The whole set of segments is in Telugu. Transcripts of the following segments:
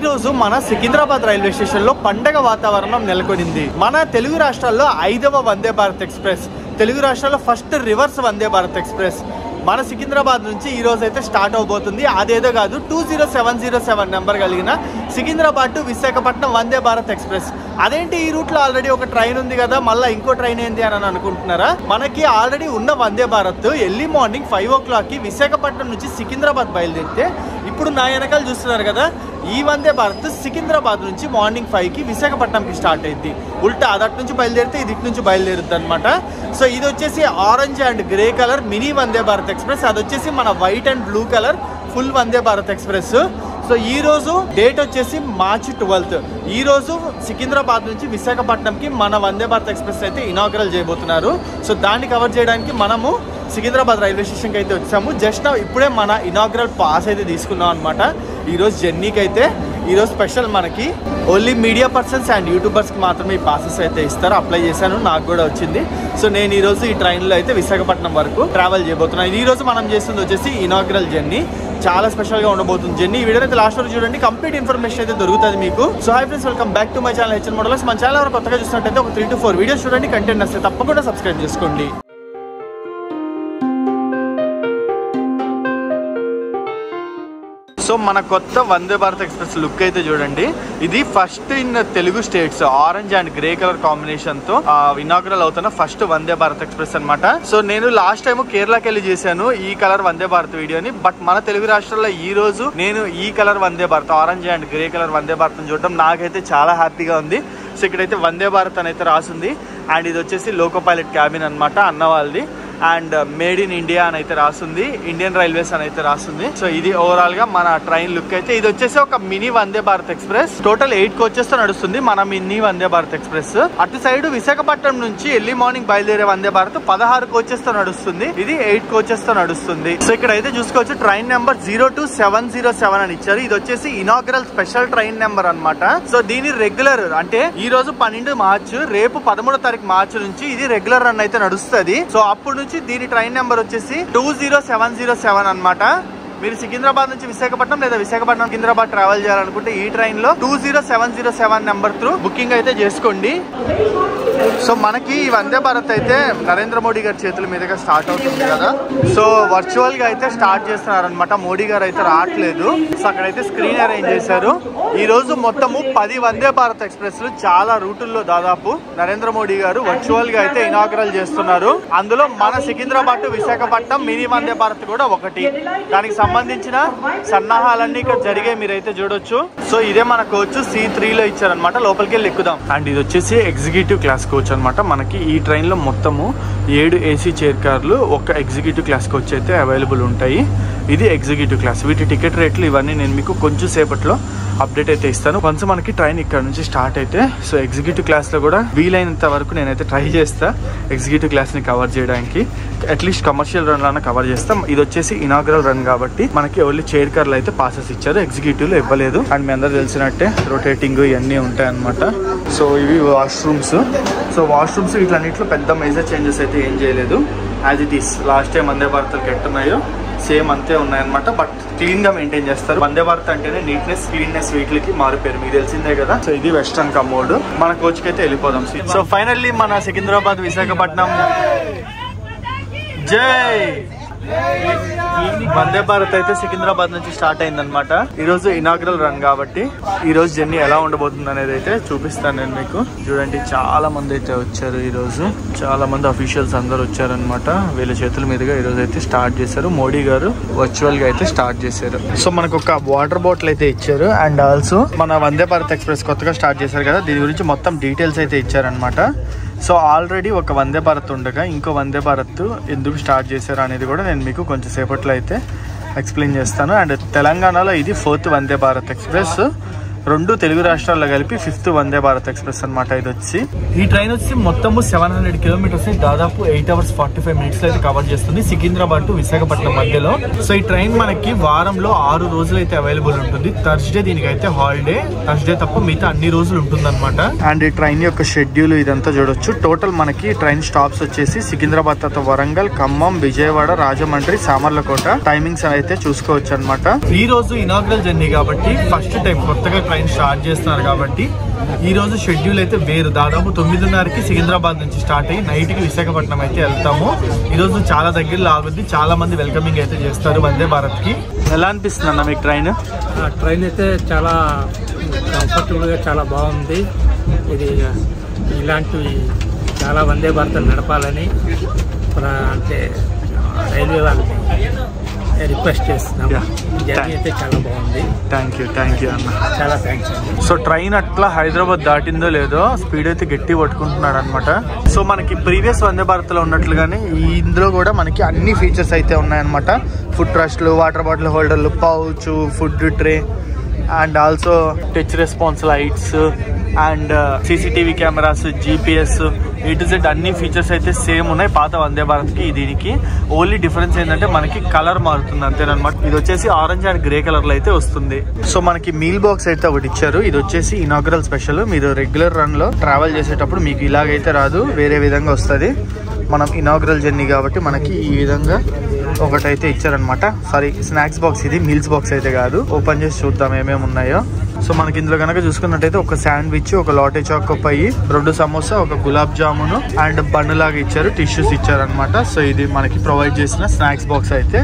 రోజు మన సికింద్రాబాద్ రైల్వే స్టేషన్ లో పండగ వాతావరణం నెలకొనింది మన తెలుగు రాష్ట్రాల్లో ఐదవ వందే భారత్ ఎక్స్ప్రెస్ తెలుగు రాష్ట్రాల్లో first reverse Vande Bharat express మన సికింద్రాబాద్ నుంచి ఈ రోజు అయితే స్టార్ట్ అవబోతుంది అదేదో కాదు two zero seven zero seven number కలిగిన సికింద్రాబాద్ టు విశాఖపట్నం వందే భారత్ ఎక్స్ప్రెస్ అదేంటి ఈ రూట్ లో ఆల్రెడీ ఒక ట్రైన్ ఉంది కదా మళ్ళీ ఇంకో ట్రైన్ ఏంది అని అనుకుంటున్నారా మనకి ఆల్రెడీ ఉన్న Vande Bharat early morning five o'clock కి విశాఖపట్నం నుంచి సికింద్రాబాద్ బయలుదేరితే ఇప్పుడు నా వెనకాల చూస్తున్నారు కదా ఈ వందే భారత్ సికింద్రాబాద్ నుంచి మార్నింగ్ ఫైవ్ కి విశాఖపట్నంకి స్టార్ట్ అయింది ఉల్టా అదటి నుంచి బయలుదేరితే ఇది ఇటు నుంచి బయలుదేరుద్ది అనమాట సో ఇది వచ్చేసి orange and grey colour mini Vande Bharat express అది వచ్చేసి మన white and blue colour full Vande Bharat express so ఈ రోజు డేట్ వచ్చేసి మార్చి ట్వెల్త్ ఈ రోజు సికింద్రాబాద్ నుంచి విశాఖపట్నంకి మన వందే భారత్ ఎక్స్ప్రెస్ అయితే ఇనాగరల్ చేయబోతున్నారు సో దాన్ని కవర్ చేయడానికి మనము సికింద్రాబాద్ రైల్వే స్టేషన్కి అయితే వచ్చాము జస్ట్ ఇప్పుడే మన ఇనాగ్రల్ పాస్ అయితే తీసుకున్నాం అనమాట ఈరోజు జర్నీకి అయితే ఈరోజు స్పెషల్ మనకి ఓన్లీ మీడియా పర్సన్స్ అండ్ యూట్యూబర్స్కి మాత్రమే ఈ పాసెస్ అయితే ఇస్తారు అప్లై చేశాను నాకు కూడా వచ్చింది సో నేను ఈరోజు ఈ ట్రైన్లో అయితే విశాఖపట్నం వరకు ట్రావెల్ చేయబోతున్నాను ఈ రోజు మనం చేస్తుంది వచ్చేసి ఇనాగ్రల్ జర్నీ చాలా స్పెషల్గా ఉండబోతుంది జర్నీ ఈ వీడియో అయితే లాస్ట్ వరకు చూడండి కంప్లీట్ ఇన్ఫర్మేషన్ అయితే దొరుకుతుంది మీకు so hi friends welcome back to my channel HN models మన ఛానల్ ఎవరు కొత్తగా చూసినట్టయితే ఒక త్రీ టు ఫోర్ వీడియోస్ చూడండి కంటెంట్ వస్తే తప్పకుండా సబ్స్క్రైబ్ చేసుకోండి సో మన కొత్త వందే భారత్ ఎక్స్ప్రెస్ లుక్ అయితే చూడండి ఇది first in Telugu states orange and grey colour combination తో ఇనాగ్రల్ అవుతున్న ఫస్ట్ వందే భారత్ ఎక్స్ప్రెస్ అన్నమాట సో నేను లాస్ట్ టైం కేరళకి వెళ్ళి చేశాను ఈ కలర్ వందే భారత్ వీడియోని బట్ మన తెలుగు రాష్ట్రాల్లో ఈ రోజు నేను ఈ colour Vande Bharat orange and grey colour Vande Bharat చూడడం నాకైతే చాలా హ్యాపీగా ఉంది సో ఇక్కడైతే వందే భారత్ అని అయితే రాసింది అండ్ ఇది వచ్చేసి లోకో పైలట్ క్యాబిన్ అనమాట అన్న వాళ్ళది అండ్ మేడ్ ఇన్ ఇండియా అని అయితే రాస్తుంది ఇండియన్ రైల్వేస్ అని అయితే రాస్తుంది సో ఇది ఓవరాల్ గా మన ట్రైన్ లుక్ అయితే ఇది వచ్చేసి ఒక mini Vande Bharat express total eight coaches తో నడుస్తుంది మన మినీ వందే భారత్ ఎక్స్ప్రెస్ అటు సైడ్ విశాఖపట్నం నుంచి ఎర్లీ మార్నింగ్ బయలుదేరే వందే భారత్ పదహారు కోచెస్ తో నడుస్తుంది ఇది ఎయిట్ కోచెస్ తో నడుస్తుంది సో ఇక్కడ అయితే చూసుకోవచ్చు train number zero two seven zero seven అని ఇచ్చారు ఇది వచ్చేసి ఇనాగ్రల్ స్పెషల్ ట్రైన్ నెంబర్ అన్నమాట సో దీని రెగ్యులర్ అంటే ఈ రోజు పన్నెండు మార్చ్ రేపు పదమూడో తారీఖు మార్చ్ నుంచి ఇది రెగ్యులర్ రన్ అయితే నడుస్తుంది సో అప్పుడు నుంచి దీని ట్రైన్ నెంబర్ వచ్చేసి two zero seven zero seven అనమాట మీరు సికింద్రాబాద్ నుంచి విశాఖపట్నం లేదా విశాఖపట్నం సికింద్రాబాద్ ట్రావెల్ చేయాలనుకుంటే ఈ ట్రైన్ లో two zero seven zero seven number through booking అయితే చేసుకోండి సో మనకి ఈ వందే భారత్ అయితే నరేంద్ర మోడీ గారి చేతుల మీదుగా స్టార్ట్ అవుతుంది కదా సో వర్చువల్ గా అయితే స్టార్ట్ చేస్తున్నారు అనమాట మోడీ గారు అయితే రావట్లేదు సో అక్కడైతే స్క్రీన్ అరేంజ్ చేశారు ఈ రోజు మొత్తము పది వందే భారత్ ఎక్స్ప్రెస్ చాలా రూటుల్లో దాదాపు నరేంద్ర మోడీ గారు వర్చువల్ గా అయితే ఇనాగ్రల్ చేస్తున్నారు అందులో మన సికింద్రాబాద్ టు విశాఖపట్నం మినీ వందే భారత్ కూడా ఒకటి దానికి సంబంధించిన సన్నాహాలన్నీ ఇక్కడ జరిగే మీరైతే చూడొచ్చు సో ఇదే మన కోచ్ సి త్రీ లో ఇచ్చారనమాట లోపలికి వెళ్ళి ఎక్కుదాం అండ్ ఇది వచ్చేసి ఎగ్జిక్యూటివ్ క్లాస్ కోచ్ అనమాట మనకి ఈ ట్రైన్ లో మొత్తము ఏడు ఏసీ చైర్ కార్లు ఒక ఎగ్జిక్యూటివ్ క్లాస్ కోచ్ అయితే అవైలబుల్ ఉంటాయి ఇది ఎగ్జిక్యూటివ్ క్లాస్ వీటి టికెట్ రేట్లు ఇవన్నీ నేను మీకు కొంచెం సేపట్లో అప్డేట్ అయితే ఇస్తాను కొంచెం మనకి ట్రైన్ ఇక్కడ నుంచి స్టార్ట్ అయితే సో ఎగ్జిక్యూటివ్ క్లాస్ లో కూడా వీలైనంత వరకు నేనైతే ట్రై చేస్తా ఎగ్జిక్యూటివ్ క్లాస్ ని కవర్ చేయడానికి అట్లీస్ట్ కమర్షియల్ రన్ లాగా కవర్ చేస్తాం ఇది వచ్చేసి ఇనాగ్రల్ రన్ కాబట్టి మనకి ఓన్లీ చైర్ కార్లు అయితే పాసెస్ ఇచ్చారు ఎగ్జిక్యూటివ్ లో ఇవ్వలేదు అండ్ మీ అందరూ తెలిసినట్టే రొటేటింగ్ ఇవన్నీ ఉంటాయి అనమాట సో ఇవి వాష్రూమ్స్ సో వాష్రూమ్స్ వీటిలన్నింటిలో పెద్ద మేజర్ చేంజెస్ అయితే ఏం చేయలేదు as it is last time Vande భారత్కి ఎట్టున్నాయో సేమ్ అంతే ఉన్నాయన్నమాట బట్ క్లీన్ గా మెయింటైన్ చేస్తారు వందే భారత్ అంటేనే నీట్నెస్ క్లీన్నెస్ వీటికి మారిపోయారు మీకు తెలిసిందే కదా సో ఇది వెస్టర్న్ కమోడ్ మన కోచ్ కి అయితే వెళ్ళిపోదాం సో ఫైనల్లీ మన సికింద్రాబాద్ విశాఖపట్నం జై వందే భారత్ అయితే సికింద్రాబాద్ నుంచి స్టార్ట్ అయిందనమాట ఈ రోజు ఇనాగ్రల్ రన్ కాబట్టి ఈ రోజు జర్నీ ఎలా ఉండబోతుంది అనేది అయితే చూపిస్తాను నేను మీకు చూడండి చాలా మంది అయితే వచ్చారు ఈ రోజు చాలా మంది అఫీషియల్స్ అందరు వచ్చారనమాట వీళ్ళ చేతుల మీదుగా ఈ రోజు అయితే స్టార్ట్ చేశారు మోడీ గారు వర్చువల్ గా అయితే స్టార్ట్ చేశారు సో మనకు ఒక వాటర్ బాటిల్ అయితే ఇచ్చారు అండ్ ఆల్సో మన వందే భారత్ ఎక్స్ప్రెస్ కొత్తగా స్టార్ట్ చేశారు కదా దీని గురించి మొత్తం డీటెయిల్స్ అయితే ఇచ్చారనమాట సో ఆల్రెడీ ఒక వందే భారత్ ఉండగా ఇంకో వందే భారత్ ఎందుకు స్టార్ట్ చేశారు అనేది కూడా నేను మీకు కొంచెం సేపట్లో అయితే ఎక్స్ప్లెయిన్ చేస్తాను అండ్ తెలంగాణలో ఇది ఫోర్త్ వందే భారత్ ఎక్స్ప్రెస్ రెండు తెలుగు రాష్ట్రాల్లో కలిపి ఫిఫ్త్ వందే భారత్ ఎక్స్ప్రెస్ అనమాట ఇది వచ్చి ఈ ట్రైన్ వచ్చి మొత్తము సెవెన్ హండ్రెడ్ కిలోమీటర్స్ దాదాపు eight hours forty five minutes అయితే కవర్ చేస్తుంది సికింద్రాబాద్ టు విశాఖపట్నం మధ్యలో సో ఈ ట్రైన్ మనకి వారంలో ఆరు రోజులు అయితే అవైలబుల్ ఉంటుంది థర్స్డే దీనికి అయితే హాలిడే థర్స్డే తప్ప మిగతా అన్ని రోజులు ఉంటుంది అనమాట అండ్ ఈ ట్రైన్ యొక్క షెడ్యూల్ ఇదంతా చూడొచ్చు టోటల్ మనకి ట్రైన్ స్టాప్స్ వచ్చేసి సికింద్రాబాద్ తర్వాత వరంగల్ ఖమ్మం విజయవాడ రాజమండ్రి సామర్లకోట టైమింగ్స్ అయితే చూసుకోవచ్చు అనమాట ఈ రోజు ఇనాగ్రల్ జర్నీ కాబట్టి ఫస్ట్ టైం కొత్తగా ట్రైన్ స్టార్ట్ చేస్తున్నారు కాబట్టి ఈ రోజు షెడ్యూల్ అయితే వేరు దాదాపు తొమ్మిదిన్నరకి సికింద్రాబాద్ నుంచి స్టార్ట్ అయ్యి నైట్కి విశాఖపట్నం అయితే వెళ్తాము ఈ రోజు చాలా దగ్గరలో ఆగుద్ది చాలా మంది వెల్కమింగ్ అయితే చేస్తారు వందే భారత్కి ఎలా అనిపిస్తుంది అన్న మీకు ట్రైన్ ఆ ట్రైన్ అయితే చాలా కంఫర్టబుల్గా చాలా బాగుంది ఇది ఇలాంటివి చాలా వందే భారత్ నడపాలని ప్ర- అంటే రైల్వే వాళ్ళకి రిక్వెస్ట్ చేస్తున్నాం Yeah. ఈ జర్నీ అయితే చాలా బాగుంది థ్యాంక్ యూ థ్యాంక్ యూ అన్న చాలా థ్యాంక్స్ అండి సో ట్రైన్ అట్లా హైదరాబాద్ దాటిందో లేదో స్పీడ్ అయితే గట్టి పట్టుకుంటున్నాడు అనమాట సో మనకి ప్రీవియస్ వందే భారత్ లో ఉన్నట్లుగానే ఈ ఇందులో కూడా మనకి అన్ని ఫీచర్స్ అయితే ఉన్నాయన్నమాట ఫుడ్ ట్రస్ట్లు వాటర్ బాటిల్ హోల్డర్లు pouch food tray and also touch response lights and CCTV cameras GPS A to Z అన్ని ఫీచర్స్ అయితే సేమ్ ఉన్నాయి పాత వందే భారత్కి దీనికి ఓన్లీ డిఫరెన్స్ ఏంటంటే మనకి కలర్ మారుతుంది అంతేనమాట ఇది వచ్చేసి ఆరెంజ్ అండ్ గ్రే కలర్ లో అయితే వస్తుంది సో మనకి మీల్ బాక్స్ అయితే ఒకటి ఇచ్చారు ఇది వచ్చేసి ఇనాగ్రల్ స్పెషల్ మీరు రెగ్యులర్ రన్ లో ట్రావెల్ చేసేటప్పుడు మీకు ఇలాగైతే రాదు వేరే విధంగా వస్తుంది మనం ఇనాగ్రల్ జర్నీ కాబట్టి మనకి ఈ విధంగా ఒకటైతే ఇచ్చారనమాట సారీ స్నాక్స్ బాక్స్ ఇది మీల్స్ బాక్స్ అయితే కాదు ఓపెన్ చేసి చూద్దాం ఏమేమి ఉన్నాయో సో మనకి ఇందులో కనుక చూసుకున్నట్టయితే ఒక శాండ్విచ్ ఒక లాటే చాకో పై రెండు సమోసా ఒక గులాబ్ జామున్ అండ్ బన్ను లాగా ఇచ్చారు టిష్యూస్ ఇచ్చారనమాట సో ఇది మనకి ప్రొవైడ్ చేసిన స్నాక్స్ బాక్స్ అయితే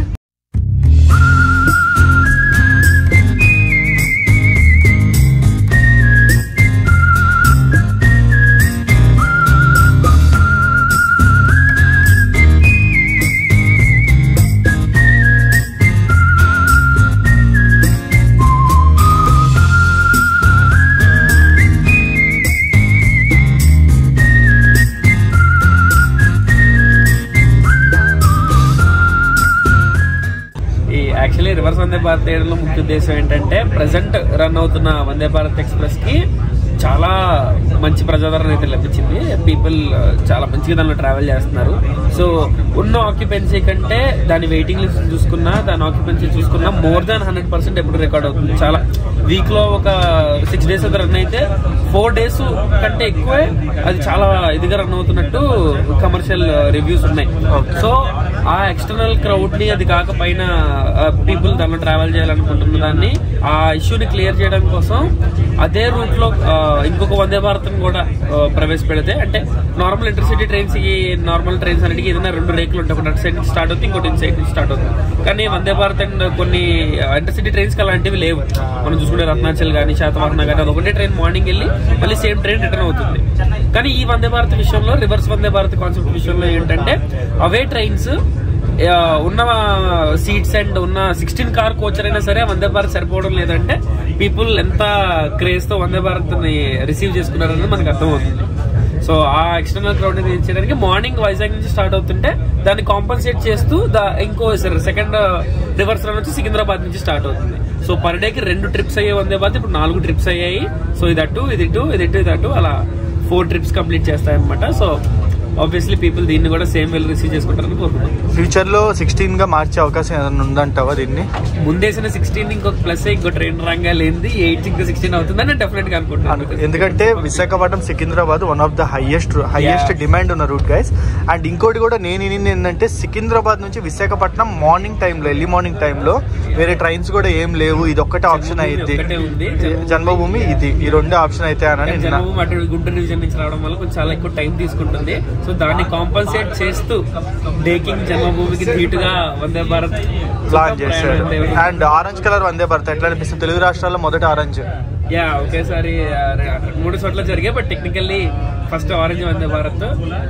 ఈ యాక్చువల్లీ రివర్స్ వందే భారత్ వేయడంలో ముఖ్య ఉద్దేశం ఏంటంటే ప్రజెంట్ రన్ అవుతున్న వందే భారత్ ఎక్స్ప్రెస్ కి చాలా మంచి ప్రజాదరణ అయితే లభించింది పీపుల్ చాలా మంచిగా దానిలో ట్రావెల్ చేస్తున్నారు సో ఉన్న ఆక్యుపెన్సీ కంటే దాని వెయిటింగ్ లిస్ట్ చూసుకున్నా దాని ఆక్యుపెన్సీ చూసుకున్నా మోర్ దాన్ హండ్రెడ్ పర్సెంట్ ఎప్పుడు రికార్డ్ అవుతుంది చాలా వీక్ లో ఒక సిక్స్ డేస్ రన్ అయితే ఫోర్ డేస్ కంటే ఎక్కువే అది చాలా ఇదిగా రన్ అవుతున్నట్టు కమర్షియల్ రివ్యూస్ ఉన్నాయి సో ఆ ఎక్స్టర్నల్ క్రౌడ్ ని అది కాక పైన పీపుల్ దానిలో ట్రావెల్ చేయాలనుకుంటున్న దాన్ని ఆ ఇష్యూని క్లియర్ చేయడం కోసం అదే రూట్ లో ఆ, ఇంకొక వందే భారత్ కూడా ఆ, ప్రవేశపెడితే అంటే నార్మల్ ఇంటర్సిటీ ట్రైన్స్ కి నార్మల్ ట్రైన్స్ అన్నిటికీ ఏదైనా రెండు రేకులు ఉంటాయి ఒకటి అటు సైడ్ నుంచి స్టార్ట్ అవుతుంది ఇంకోటి ఇటు సైడ్ నుంచి స్టార్ట్ అవుతుంది కానీ వందే భారత్ అండ్ కొన్ని ఇంటర్సిటీ ట్రైన్స్ కి అలాంటివి లేవు మనం చూసుకుంటే రత్నాచల్ కానీ శాతవాహన కానీ అది ఒకటే ట్రైన్ మార్నింగ్ వెళ్ళి మళ్ళీ సేమ్ ట్రైన్ రిటర్న్ అవుతుంది కానీ ఈ వందే భారత్ విషయంలో రివర్స్ వందే భారత్ కాన్సెప్ట్ విషయంలో ఏంటంటే అవే ట్రైన్స్ ఆ, ఉన్న సీట్స్ అండ్ ఉన్న సిక్స్టీన్ కార్ కోచర్ అయినా సరే వందే భారత్ సరిపోవడం లేదంటే పీపుల్ ఎంత క్రేజ్ తో వందే భారత్ ని రిసీవ్ చేసుకున్నారనేది మనకు అర్థమవుతుంది సో ఆ ఎక్స్టర్నల్ క్రౌడ్ ని చేయడానికి మార్నింగ్ వైజాగ్ నుంచి స్టార్ట్ అవుతుంటే దాన్ని కాంపన్సేట్ చేస్తూ దా ఇంకో సెకండ్ రివర్స్ రన్ వచ్చి సికింద్రాబాద్ నుంచి స్టార్ట్ అవుతుంది సో పర్ డే కి రెండు ట్రిప్స్ అయ్యే వందే భారత్ ఇప్పుడు నాలుగు ట్రిప్స్ అయ్యాయి సో ఇది అటు ఇది ఇటు ఇది ఇటు ఇది అటు అలా ఫోర్ ట్రిప్స్ కంప్లీట్ చేస్తాయన్నమాట సో ఆబ్వియస్లీ పీపుల్ దీన్ని కూడా సేమ్ వెల్ రిసీవ్ చేసుకుంటారని కోరుకుంటున్నాం ఫ్యూచర్ లో సిక్స్టీన్ గా మార్చే అవకాశం ఏదైనా ఉందంటావా దీన్ని ముందేసిన సిక్స్టీన్ ఇంకొక ప్లస్ ఇంకో ట్రైన్ రంగా లేనిది ఎయిట్ ఇంకా సిక్స్టీన్ అవుతుందని నేను డెఫినెట్ గా అనుకుంటున్నాను ఎందుకంటే Visakhapatnam Secunderabad one of the highest highest demand ఉన్న రూట్ గైస్ అండ్ ఇంకోటి కూడా నేను వినింది ఏంటంటే సికింద్రాబాద్ నుంచి విశాఖపట్నం మార్నింగ్ టైంలో ఎర్లీ మార్నింగ్ టైంలో వేరే ట్రైన్స్ కూడా ఏం లేవు ఇది ఒక్కటే ఆప్షన్ అయింది ఒక్కటే ఉంది జన్మభూమి ఇది ఈ రెండే ఆప్షన్ అయితే అని కానీ నిన్న జనభూమి అటు గుంటూరు డివిజన్ నుంచి రావడం వల్ల కొంచెం చాలా ఎక్కువ టైం తీసుకుంటుంది సో దాన్ని కాంపన్సేట్ చేస్తూ డేకింగ్ జన్మభూమికి ధీటుగా వందే భారత్ ప్లాన్ చేశాడు and orange colour Vande Bharat ఎట్లా అనిపిస్తుంది తెలుగు రాష్ట్రాల్లో మొదటి ఆరెంజ్ యా ఒకేసారి ఆ, రె- మూడు చోట్ల జరిగాయి but technically first orange Vande Bharat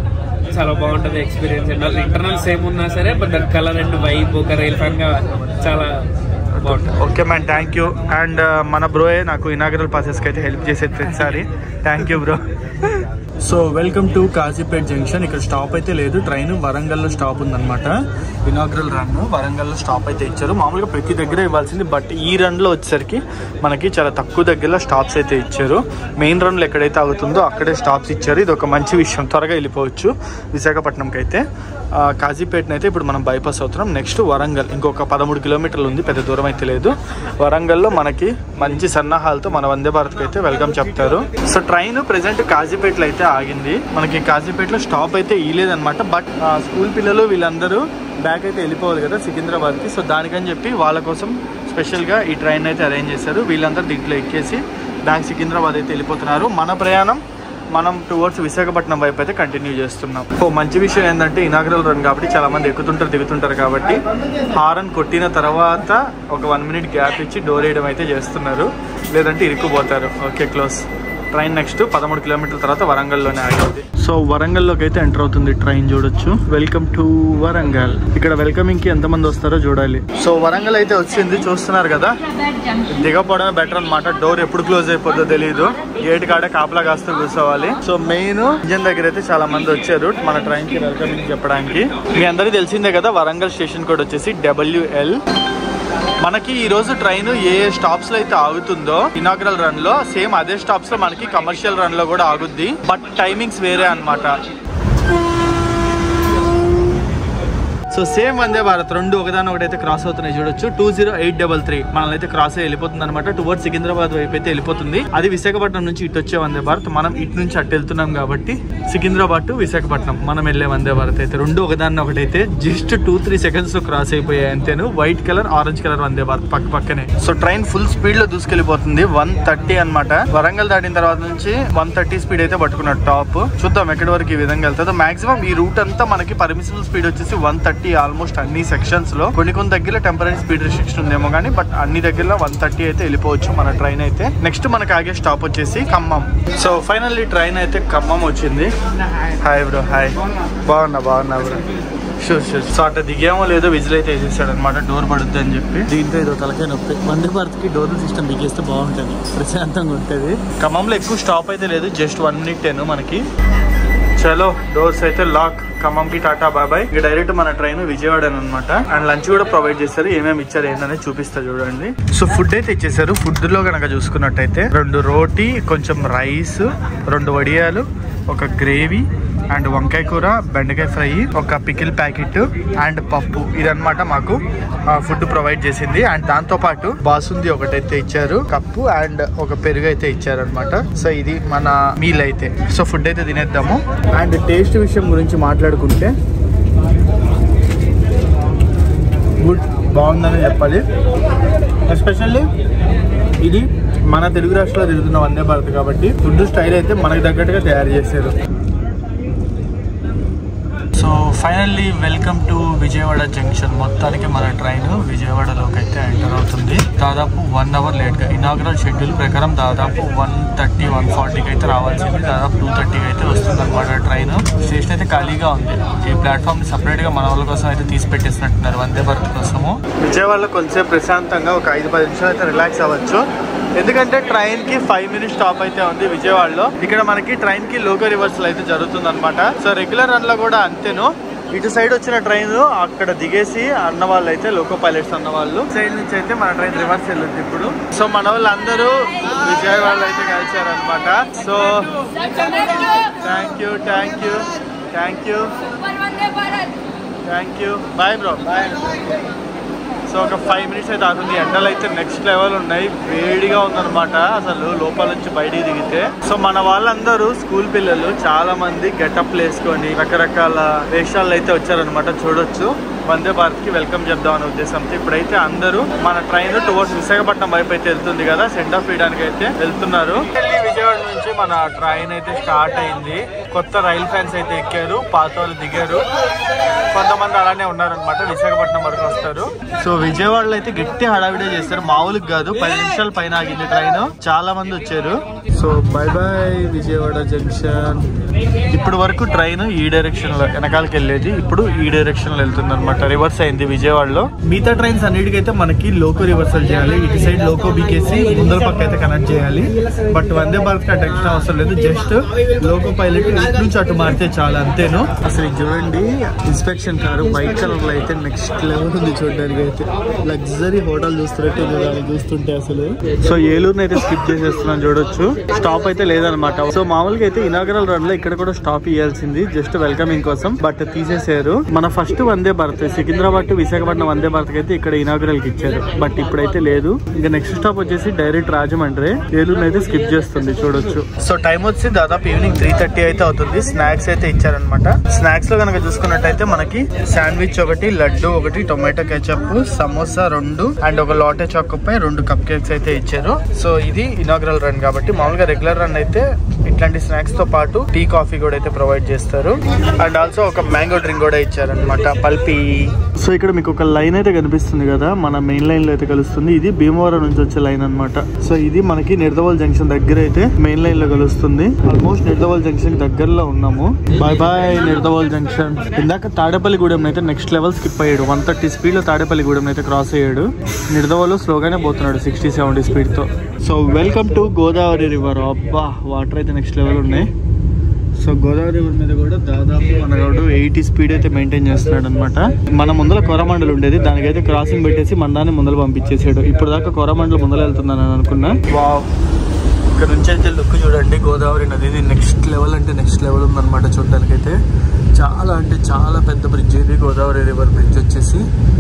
చాలా బాగుంటది ఎక్స్పీరియన్స్ ఇంటర్నల్ సేమ్ ఉన్నా సరే బట్ దాని కలర్ అండ్ వైబ్ ఒక రైల్ ఫ్యాన్ గా చాలా బాగుంటుంది okay man thank you and మన బ్రోయే నాకు ఇనాగరల్ పాసెస్కి అయితే హెల్ప్ చేసేది ప్రతిసారి thank you bro so welcome to Kazipet junction ఇక్కడ స్టాప్ అయితే లేదు ట్రైన్ వరంగల్లో స్టాప్ ఉందన్నమాట ఇనాగ్రల్ రన్ వరంగల్లో స్టాప్ అయితే ఇచ్చారు మామూలుగా ప్రతి దగ్గర ఇవ్వాల్సింది బట్ ఈ రన్లో వచ్చేసరికి మనకి చాలా తక్కువ దగ్గరలో స్టాప్స్ అయితే ఇచ్చారు మెయిన్ రన్లో ఎక్కడైతే ఆగుతుందో అక్కడే స్టాప్స్ ఇచ్చారు ఇది ఒక మంచి విషయం త్వరగా వెళ్ళిపోవచ్చు విశాఖపట్నంకి అయితే ఆ, కాజీపేటని అయితే ఇప్పుడు మనం బైపాస్ అవుతున్నాం నెక్స్ట్ వరంగల్ ఇంకొక పదమూడు కిలోమీటర్లు ఉంది పెద్ద దూరం అయితే లేదు వరంగల్లో మనకి మంచి సన్నాహాలతో మన వందే భారత్కి అయితే వెల్కమ్ చెప్తారు సో ట్రైన్ ప్రెసెంట్ కాజీపేటలో అయితే ఆగింది మనకి కాజీపేటలో స్టాప్ అయితే ఇయ్యలేదన్నమాట బట్ స్కూల్ పిల్లలు వీళ్ళందరూ బ్యాక్ అయితే వెళ్ళిపోవాలి కదా సికింద్రాబాద్కి సో దానికని చెప్పి వాళ్ళ కోసం స్పెషల్గా ఈ ట్రైన్ అయితే అరేంజ్ చేశారు వీళ్ళందరూ దీంట్లో ఎక్కేసి బ్యాక్ సికింద్రాబాద్ అయితే వెళ్ళిపోతున్నారు మన ప్రయాణం మనం టువర్డ్స్ విశాఖపట్నం వైపు అయితే కంటిన్యూ చేస్తున్నాం ఓ మంచి విషయం ఏంటంటే ఇనాగ్రల్ రన్ కాబట్టి చాలా మంది ఎక్కుతుంటారు దిగుతుంటారు కాబట్టి హారన్ కొట్టిన తర్వాత ఒక వన్ మినిట్ గ్యాప్ ఇచ్చి డోర్ వేయడం అయితే చేస్తున్నారు లేదంటే ఇరుక్కుపోతారు ఓకే క్లోజ్ ట్రైన్ నెక్స్ట్ పదమూడు కిలోమీటర్ల తర్వాత వరంగల్లోనే ఆగింది సో వరంగల్లోకి అయితే ఎంటర్ అవుతుంది ట్రైన్ చూడొచ్చు వెల్కమ్ టు వరంగల్ ఇక్కడ వెల్కమింగ్ కి ఎంత మంది వస్తారో చూడాలి సో వరంగల్ అయితే వచ్చింది చూస్తున్నారు కదా దిగపోవడమే బెటర్ అన్నమాట డోర్ ఎప్పుడు క్లోజ్ అయిపోతుందో తెలియదు గేట్ కాడే కాపలా కాస్తూ కూర్చోవాలి సో మెయిన్ ఇంజన్ దగ్గర అయితే చాలా మంది వచ్చారు మన ట్రైన్ కి వెల్కమింగ్ చెప్పడానికి మీ అందరికీ తెలిసిందే కదా వరంగల్ స్టేషన్ కోడ్ వచ్చేసి డబ్ల్యూఎల్ మనకి ఈ రోజు ట్రైన్ ఏ ఏ స్టాప్స్ లో అయితే ఆగుతుందో ఇనాగ్రల్ రన్ లో సేమ్ అదే స్టాప్స్ లో మనకి కమర్షియల్ రన్ లో కూడా ఆగుద్ది బట్ టైమింగ్స్ వేరే అన్నమాట సో సేమ్ వందే భారత్ రెండు ఒకదాని ఒకటైతే క్రాస్ అవుతున్నాయి చూడొచ్చు two zero eight double three మనల్ని అయితే క్రాస్ అయ్యి వెళ్ళిపోతుంది అనమాట టువర్డ్ సికింద్రాబాద్ వైపు అయితే వెళ్ళిపోతుంది అది విశాఖపట్నం నుంచి ఇటు వచ్చే వందే భారత్ మనం ఇటు నుంచి అటు వెళ్తున్నాం కాబట్టి సికింద్రాబాద్ టు విశాఖపట్నం మనం వెళ్ళే వందే భారత్ అయితే రెండు ఒకదాన్ని ఒకటైతే జస్ట్ టూ త్రీ సెకండ్స్ లో క్రాస్ అయిపోయాయి అంతేను white colour orange colour Vande Bharat పక్క పక్కనే సో ట్రైన్ ఫుల్ స్పీడ్ లో దూసుకెళ్లిపోతుంది వన్ థర్టీ అనమాట వరంగల్ దాటిన తర్వాత నుంచి వన్ థర్టీ స్పీడ్ అయితే పట్టుకున్నాడు టాప్ చూద్దాం ఎక్కడి వరకు ఈ విధంగా వెళ్తుందో మాక్సిమం ఈ రూట్ అంతా మనకి పర్మిసిబుల్ స్పీడ్ వచ్చేసి వన్ థర్టీ ఆల్మోస్ట్ అన్ని సెక్షన్స్ లో కొన్ని కొన్ని దగ్గర టెంపరీ స్పీడ్ రిస్ట్రిక్షన్ ఉందేమో కానీ బట్ అన్ని దగ్గర వన్ థర్టీ అయితే వెళ్ళిపోవచ్చు మన ట్రైన్ అయితే నెక్స్ట్ మనకి ఆగే స్టాప్ వచ్చేసి ఖమ్మం సో ఫైనల్లీ ట్రైన్ అయితే ఖమ్మం వచ్చింది హాయ్ బ్రో హాయ్ బాగున్నా బాగున్నా బ్రో షూర్ షూర్ సో అట్లా దిగేమో లేదో విజిల్ అయితే వేసేసాడు అనమాట డోర్ పడుద్ది అని చెప్పి దీంతో ఏదో తలకాయ నొప్పి వందే భారత్ కి డోర్ సిస్టమ్ దిగేస్తే బాగుంటుంది ప్రశాంతంగా ఉంటుంది ఖమ్మంలో ఎక్కువ స్టాప్ అయితే లేదు జస్ట్ వన్ మినిట్ టెన్ మనకి చలో డోర్స్ అయితే లాక్ ఖమ్మంకి టాటా బాబాయ్ ఇక డైరెక్ట్ మన ట్రైన్ విజయవాడ అనమాట అండ్ లంచ్ కూడా ప్రొవైడ్ చేస్తారు ఏమేమి ఇచ్చారు ఏంటనేది చూపిస్తా చూడండి సో ఫుడ్ అయితే ఇచ్చేసారు ఫుడ్ లో కనుక చూసుకున్నట్టయితే రెండు రోటీ కొంచెం రైస్ రెండు వడియాలు ఒక గ్రేవీ అండ్ వంకాయ కూర బెండకాయ ఫ్రై ఒక పికిల్ ప్యాకెట్ అండ్ పప్పు ఇదన్నమాట మాకు ఫుడ్ ప్రొవైడ్ చేసింది అండ్ దాంతో పాటు బాసుంది ఒకటైతే ఇచ్చారు కప్పు అండ్ ఒక పెరుగు అయితే ఇచ్చారు అనమాట సో ఇది మన మీల్ అయితే సో ఫుడ్ అయితే తినేద్దాము అండ్ టేస్ట్ విషయం గురించి మాట్లాడుకుంటే గుడ్ బాగుందని చెప్పాలి ఎస్పెషల్లీ ఇది మన తెలుగు రాష్ట్రాల్లో తిరుగుతున్న వందే భారత్ కాబట్టి ఫుడ్ స్టైల్ అయితే మనకు తగ్గట్టుగా తయారు చేశారు so finally welcome to Vijayawada junction మొత్తానికి మన ట్రైన్ విజయవాడలోకి అయితే ఎంటర్ అవుతుంది దాదాపు వన్ అవర్ లేట్గా ఇనాగ్రల్ షెడ్యూల్ ప్రకారం దాదాపు వన్ థర్టీ వన్ ఫార్టీకి అయితే రావాల్సింది దాదాపు టూ థర్టీకి అయితే వస్తుంది అనమాట ట్రైన్ స్టేషన్ అయితే ఖాళీగా ఉంది ఈ ప్లాట్ఫామ్ సపరేట్గా మన వాళ్ళ కోసం అయితే తీసి పెట్టేసినట్టున్నారు వందే భారత్ కోసము విజయవాడలో కొంచెం ప్రశాంతంగా ఒక ఐదు పది నిమిషాలు అయితే రిలాక్స్ అవ్వచ్చు ఎందుకంటే ట్రైన్ కి ఫైవ్ మినిట్స్ స్టాప్ అయితే ఉంది విజయవాడలో ఇక్కడ మనకి ట్రైన్ కి లోకో రివర్సల్ అయితే జరుగుతుంది అనమాట సో రెగ్యులర్ రన్ లో కూడా అంతేను ఇటు సైడ్ వచ్చిన ట్రైన్ అక్కడ దిగేసి అన్న వాళ్ళు అయితే లోకో పైలట్స్ అన్న వాళ్ళు సైడ్ నుంచి అయితే మన ట్రైన్ రివర్స్ వెళ్ళింది ఇప్పుడు సో మన వాళ్ళందరూ విజయవాడలో అయితే కలిసారు అనమాట so thank you thank you thank you thank you bye bro bye so ఒక ఫైవ్ మినిట్స్ అయితే ఆగుతుంది ఎండలు అయితే నెక్స్ట్ లెవెల్ ఉన్నాయి వేడిగా ఉందన్నమాట అసలు లోపల నుంచి బయటికి దిగితే సో మన వాళ్ళందరూ స్కూల్ పిల్లలు చాలా మంది గెటప్ వేసుకొని రకరకాల వేషాలు అయితే వచ్చారనమాట చూడొచ్చు వందే భారత్ కి వెల్కమ్ చెప్దాం అనే ఉద్దేశంతో ఇప్పుడైతే అందరూ మన ట్రైన్ టువర్డ్స్ విశాఖపట్నం వైపు అయితే వెళ్తుంది కదా సెండ్ ఆఫ్ ఇవ్వడానికి అయితే వెళ్తున్నారు ఢిల్లీ విజయవాడ నుంచి మన ట్రైన్ అయితే స్టార్ట్ అయింది కొత్త రైల్ ఫ్యాన్స్ అయితే ఎక్కారు పాత వాళ్ళు దిగారు కొంతమంది అలానే ఉన్నారనమాట విశాఖపట్నం వరకు వస్తారు సో విజయవాడలో అయితే గట్టి హడావిడే చేస్తారు మామూలుగా కాదు పది నిమిషాల పైన ఆగింది ట్రైన్ చాలా మంది వచ్చారు so bye bye Vijayawada junction ఇప్పుడు వరకు ట్రైన్ ఈ డైరెక్షన్ లో వెనకాలకి వెళ్ళేది ఇప్పుడు ఈ డైరెక్షన్ లో వెళ్తుంది అనమాట రివర్స్ అయింది విజయవాడలో మిగతా ట్రైన్స్ అన్నిటికైతే మనకి లోకో రివర్సల్ చేయాలి ఇటు సైడ్ లోకో బీకేసి ముందర పక్క అయితే కనెక్ట్ చేయాలి బట్ వందే భారత్ కి టెన్షన్ అవసరం లేదు జస్ట్ లోకో పైలట్ ఇటు నుంచి అటు మారితే చాలా అంతేను అసలు ఇది చూడండి ఇన్స్పెక్షన్ కారు వైట్ కలర్ లో అయితే నెక్స్ట్ లెవెల్ ఉంది చూడడానికి అయితే లగ్జరీ హోటల్ చూస్తున్నట్టు ఉంది దాన్ని చూస్తుంటే అసలు సో ఏలూరుని అయితే స్కిప్ చేసేస్తున్నాను చూడొచ్చు స్టాప్ అయితే లేదనమాట సో మామూలుగా అయితే ఇనాగరల్ రన్ లో ఇక్కడ కూడా స్టాప్ ఇవ్వాల్సింది జస్ట్ వెల్కమింగ్ కోసం బట్ తీసేసారు మన ఫస్ట్ వందే భారత్ సికింద్రాబాద్ టు విశాఖపట్నం వందే భారత్ అయితే ఇక్కడ ఇనాగరల్ కి ఇచ్చారు బట్ ఇప్పుడైతే లేదు ఇంకా నెక్స్ట్ స్టాప్ వచ్చేసి డైరెక్ట్ రాజమండ్రి ఏలూరు అయితే స్కిప్ చేస్తుంది చూడొచ్చు సో టైం వచ్చి దాదాపు ఈవినింగ్ త్రీ థర్టీ అయితే అవుతుంది స్నాక్స్ అయితే ఇచ్చారనమాట స్నాక్స్ లో కనుక చూసుకున్నట్టయితే మనకి శాండ్విచ్ ఒకటి లడ్డు ఒకటి టొమాటో కెచప్ సమోసా రెండు అండ్ ఒక లాటే చాకోపై రెండు కప్ కేక్స్ అయితే ఇచ్చారు సో ఇది ఇనాగ్రల్ రన్ కాబట్టి మామూలుగా రెగ్యులర్ రన్ అయితే ఇట్లాంటి స్నాక్స్ తో పాటు టీ కాఫీ కూడా అయితే ప్రొవైడ్ చేస్తారు అండ్ ఆల్సో ఒక మ్యాంగో డ్రింక్ కూడా ఇచ్చారనమాట పల్పి సో ఇక్కడ మీకు ఒక లైన్ అయితే కనిపిస్తుంది కదా మన మెయిన్ లైన్ లో అయితే కలుస్తుంది ఇది భీమవరం నుంచి వచ్చే లైన్ అన్నమాట సో ఇది మనకి నిర్దవల్ జంక్షన్ దగ్గర అయితే మెయిన్ లైన్ లో కలుస్తుంది ఆల్మోస్ట్ నిర్దవల్ జంక్షన్ దగ్గరలో ఉన్నాము బాయ్ బాయ్ నిర్దవల్ జంక్షన్ ఇందాక తాడేపల్లిగూడెం అయితే నెక్స్ట్ లెవెల్ స్కిప్ అయ్యాడు వన్ థర్టీ స్పీడ్ లో తాడేపల్లిగూడెం అయితే క్రాస్ అయ్యాడు నిర్దవల్ స్లోగానే పోతున్నాడు సిక్స్టీ సెవెంటీ స్పీడ్ తో so welcome to Godavari river అబ్బా వాటర్ అయితే నెక్స్ట్ లెవెల్ ఉన్నాయి సో గోదావరి రివర్ మీద కూడా దాదాపు మనగాడు ఎయిటీ స్పీడ్ అయితే మెయింటైన్ చేస్తున్నాడు అనమాట మన ముందర కొరమండలు ఉండేది దానికైతే క్రాసింగ్ పెట్టేసి మన దాన్ని ముందర పంపించేసాడు ఇప్పుడు దాకా కొరమండలు ముందర వెళ్తున్నాను అని అనుకున్నా వావ్ ఇక్కడ నుంచి అయితే లుక్ చూడండి గోదావరి నది ఇది నెక్స్ట్ లెవెల్ అంటే నెక్స్ట్ లెవెల్ ఉందన్నమాట చూడడానికి అయితే చాలా అంటే చాలా పెద్ద బ్రిడ్జ్ ఇది గోదావరి రివర్ బ్రిడ్జ్ వచ్చేసి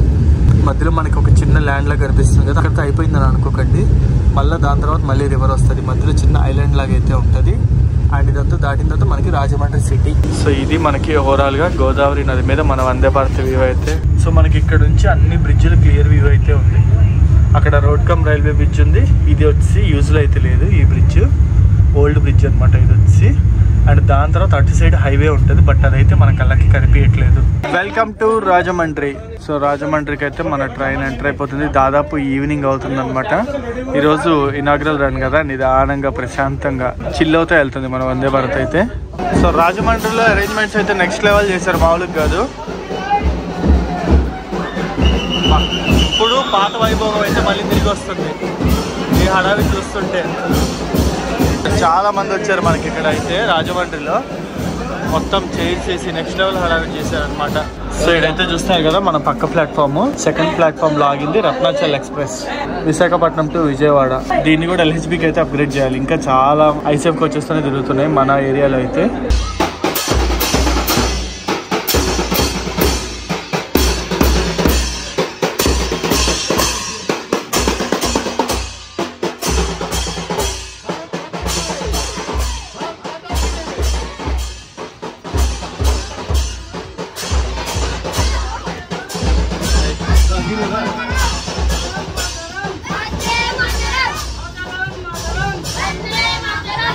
మధ్యలో మనకి ఒక చిన్న ల్యాండ్ లాగా కనిపిస్తుంది కదా అక్కడితో అయిపోయిందని అనుకోకండి మళ్ళీ దాని తర్వాత మళ్ళీ రివర్ వస్తుంది మధ్యలో చిన్న ఐలాండ్ లాగా అయితే ఉంటుంది అండ్ ఇదంతా దాటిన తర్వాత మనకి రాజమండ్రి సిటీ సో ఇది మనకి ఓవరాల్ గా గోదావరి నది మీద మన వందే భారత్ వ్యూ అయితే సో మనకి ఇక్కడ నుంచి అన్ని బ్రిడ్జ్లు క్లియర్ వ్యూ అయితే ఉంది అక్కడ రోడ్ కమ్ రైల్వే బ్రిడ్జ్ ఉంది ఇది వచ్చి యూజ్లో అయితే లేదు ఈ బ్రిడ్జ్ ఓల్డ్ బ్రిడ్జ్ అన్నమాట ఇది వచ్చి అండ్ దాని తర్వాత అటు సైడ్ హైవే ఉంటుంది బట్ అదైతే మన కళ్ళకి కనిపించట్లేదు వెల్కమ్ టు రాజమండ్రి సో రాజమండ్రికి అయితే మన ట్రైన్ ఎంటర్ అయిపోతుంది దాదాపు ఈవినింగ్ అవుతుంది అనమాట ఈరోజు ఇనాగ్రల్ రన్ కదా నిదానంగా ప్రశాంతంగా చిల్ అవుతూ వెళ్తుంది మన వందే భారత్ అయితే సో రాజమండ్రిలో అరేంజ్మెంట్స్ అయితే నెక్స్ట్ లెవెల్ చేశారు మామూలుగా కాదు ఇప్పుడు పాత వైభోగం అయితే మళ్ళీ తిరిగి వస్తుంది ఈ హడావి చూస్తుంటే చాలా మంది వచ్చారు మనకి ఇక్కడ అయితే రాజమండ్రిలో మొత్తం చేంజ్ చేసి నెక్స్ట్ లెవెల్ హడావి చేశారనమాట సో ఇదైతే చూస్తున్నారు కదా మన పక్క ప్లాట్ఫామ్ సెకండ్ ప్లాట్ఫామ్ లో ఆగింది రత్నాచల్ ఎక్స్ప్రెస్ విశాఖపట్నం టు విజయవాడ దీన్ని కూడా ఎల్హెచ్బికి అయితే అప్గ్రేడ్ చేయాలి ఇంకా చాలా ఐసెఫ్ కోచెస్తోనే తిరుగుతున్నాయి మన ఏరియాలో అయితే వందే మాతరం వందే మాతరం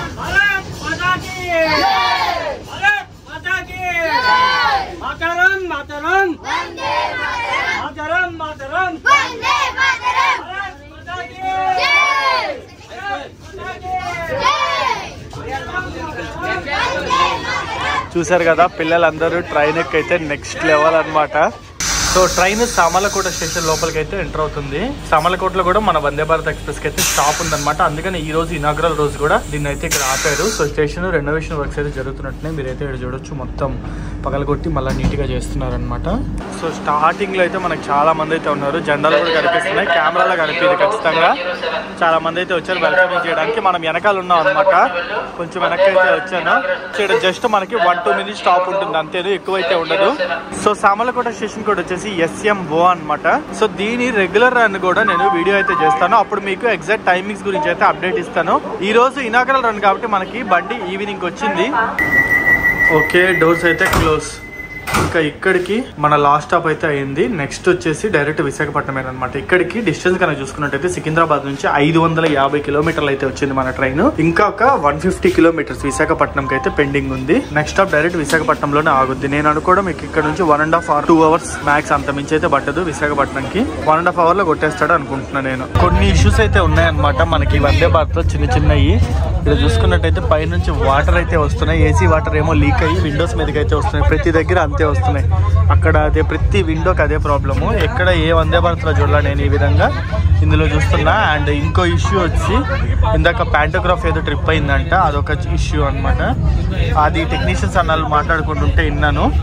మాతరం మాతరం వందే మాతరం మాతరం మాతరం వందే మాతరం మాతాకి జై జై వందే మాతరం చూసారు కదా పిల్లలందరూ ట్రైన్ ఎక్కైతే నెక్స్ట్ లెవెల్ అన్నమాట సో ట్రైన్ సామలకోట స్టేషన్ లోపలికి అయితే ఎంటర్ అవుతుంది సామలకోటలో కూడా మన వందే భారత్ ఎక్స్ప్రెస్ కి అయితే స్టాప్ ఉందన్నమాట అందుకని ఈ రోజు ఇనాగ్రల్ రోజు కూడా దీన్ని అయితే ఇక్కడ ఆపారు సో స్టేషన్ రెనోవేషన్ వర్క్స్ అయితే జరుగుతున్నట్టునే మీరైతే ఇక్కడ చూడొచ్చు మొత్తం పగలగొట్టి మళ్ళీ నీట్ గా చేస్తున్నారనమాట సో స్టార్టింగ్ లో అయితే మనకు చాలా మంది అయితే ఉన్నారు జెండాలు కూడా కనిపిస్తున్నాయి కెమెరాలో కనిపించింది ఖచ్చితంగా చాలా మంది అయితే వచ్చారు వెల్కమింగ్ చేయడానికి మనం వెనకాల ఉన్నాం అనమాట కొంచెం వెనక్కి అయితే వచ్చాను సో ఇక్కడ జస్ట్ మనకి వన్ టూ మినిట్స్ స్టాప్ ఉంటుంది అంతేను ఎక్కువైతే ఉండదు సో సామలకోట స్టేషన్ కూడా వచ్చేసి ఎస్ఎం ఓ అన్నమాట సో దీని రెగ్యులర్ రన్ కూడా నేను వీడియో అయితే చేస్తాను అప్పుడు మీకు ఎగ్జాక్ట్ టైమింగ్స్ గురించి అయితే అప్డేట్ ఇస్తాను ఈ రోజు ఇనాగరల్ రన్ కాబట్టి మనకి బండి ఈవినింగ్ వచ్చింది ఓకే డోర్స్ అయితే క్లోజ్ ఇంకా ఇక్కడికి మన లాస్ట్ స్టాప్ అయితే అయింది నెక్స్ట్ వచ్చేసి డైరెక్ట్ విశాఖపట్నం అనమాట ఇక్కడికి డిస్టెన్స్ కనుక చూసుకున్నట్టయితే సికింద్రాబాద్ నుంచి ఐదు వందల యాభై కిలోమీటర్లు అయితే వచ్చింది మన ట్రైన్ ఇంకా ఒక వన్ ఫిఫ్టీ కిలోమీటర్స్ విశాఖపట్నంకి అయితే పెండింగ్ ఉంది నెక్స్ట్ స్టాప్ డైరెక్ట్ విశాఖపట్నంలోనే ఆగుద్ది నేను అనుకోవడం మీకు ఇక్కడ నుంచి one and half hour two hours max అంత మించి అయితే పట్టదు విశాఖపట్నంకి వన్ అండ్ హాఫ్ అవర్ లో కొట్టేస్తాడు అనుకుంటున్నాను నేను కొన్ని ఇష్యూస్ అయితే ఉన్నాయన్నమాట మనకి వందే భారత్ లో చిన్న చిన్నవి ఇక్కడ చూసుకున్నట్టయితే పైనుంచి వాటర్ అయితే వస్తున్నాయి ఏసీ వాటర్ ఏమో లీక్ అయ్యి విండోస్ మీదకి అయితే వస్తున్నాయి ప్రతి దగ్గర అంతే వస్తున్నాయి అక్కడ అదే ప్రతి విండోకి అదే ప్రాబ్లము ఎక్కడ ఏ వందే భారత్లో చూడాల నేను ఈ విధంగా ఇందులో చూస్తున్నా అండ్ ఇంకో ఇష్యూ వచ్చి ఇందాక ప్యాంటోగ్రాఫ్ ఏదో ట్రిప్ అయిందంట అదొక ఇష్యూ అన్నమాట అది టెక్నీషియన్స్ అన్నాళ్ళు మాట్లాడుకుంటుంటే విన్నాను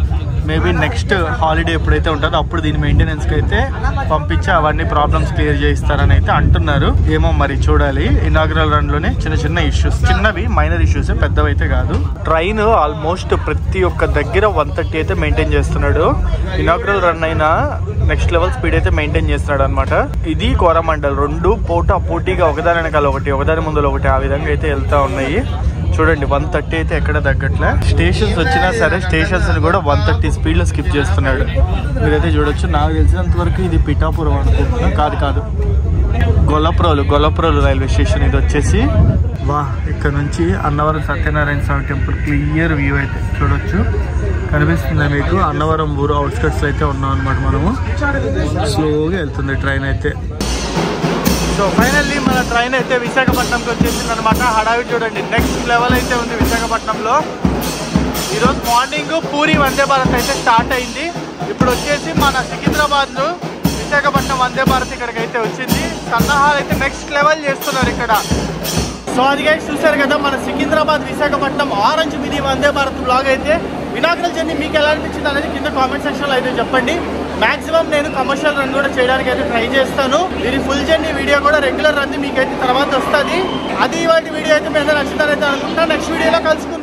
మేబీ నెక్స్ట్ హాలిడే ఎప్పుడైతే ఉంటుందో అప్పుడు దీని మెయింటెనెన్స్ కి అయితే పంపించి అవన్నీ ప్రాబ్లమ్స్ క్లియర్ చేయిస్తారని అయితే అంటున్నారు ఏమో మరి చూడాలి ఇనాగ్రల్ రన్ లోనే చిన్న చిన్న ఇష్యూస్ చిన్నవి మైనర్ ఇష్యూస్ పెద్దవి అయితే కాదు ట్రైన్ ఆల్మోస్ట్ ప్రతి ఒక్క దగ్గర వన్ థర్టీ అయితే మెయింటైన్ చేస్తున్నాడు ఇనాగ్రల్ రన్ అయినా నెక్స్ట్ లెవెల్ స్పీడ్ అయితే మెయింటైన్ చేస్తున్నాడు అనమాట ఇది కోరమండల్ రెండు పోటా పోటీగా ఒకదాని వెనకాల ఒకటి ఒకదాని ముందులో ఒకటి ఆ విధంగా అయితే వెళ్తా ఉన్నాయి చూడండి వన్ థర్టీ అయితే ఎక్కడ తగ్గట్లే స్టేషన్స్ వచ్చినా సరే స్టేషన్స్ ని కూడా వన్ థర్టీ స్పీడ్ లో స్కిప్ చేస్తున్నాడు మీరైతే చూడొచ్చు నాకు తెలిసినంత వరకు ఇది పిఠాపురం అనుకుంటున్నా కాదు కాదు గొల్లప్రోలు గొల్లప్రోలు రైల్వే స్టేషన్ ఇది వచ్చేసి వా ఇక్కడ నుంచి Annavaram Satyanarayana Swamy temple clear view అయితే చూడొచ్చు కనిపిస్తుంది మీకు అన్నవరం ఊరు అవుట్స్కట్స్ అయితే ఉన్నాం అనమాట మనము స్లోగా వెళ్తుంది ట్రైన్ అయితే సో ఫైనల్లీ మన ట్రైన్ అయితే విశాఖపట్నంకి వచ్చేసింది అనమాట హడావి చూడండి నెక్స్ట్ లెవెల్ అయితే ఉంది విశాఖపట్నంలో ఈరోజు మార్నింగ్ పూరి వందే భారత్ అయితే స్టార్ట్ అయింది ఇప్పుడు వచ్చేసి మన సికింద్రాబాద్ విశాఖపట్నం వందే భారత్ ఇక్కడికి అయితే వచ్చింది సన్నాహాలు అయితే నెక్స్ట్ లెవెల్ చేస్తున్నారు ఇక్కడ సో అది guys చూసారు కదా మన Secunderabad Visakhapatnam orange mini Vande Bharat blog అయితే వినాగ్రల్ జర్నీ మీకు ఎలా అనిపించింది అనేది కింద కామెంట్ సెక్షన్ లో అయితే చెప్పండి మాక్సిమం నేను కమర్షియల్ రన్ కూడా చేయడానికి అయితే ట్రై చేస్తాను దీని ఫుల్ జర్నీ వీడియో కూడా రెగ్యులర్ రన్ మీకైతే తర్వాత వస్తుంది అది వాటి వీడియో అయితే మీ అందరూ నచ్చిందని అయితే అనుకుంటా నెక్స్ట్ వీడియోలో కలుసుకుందాం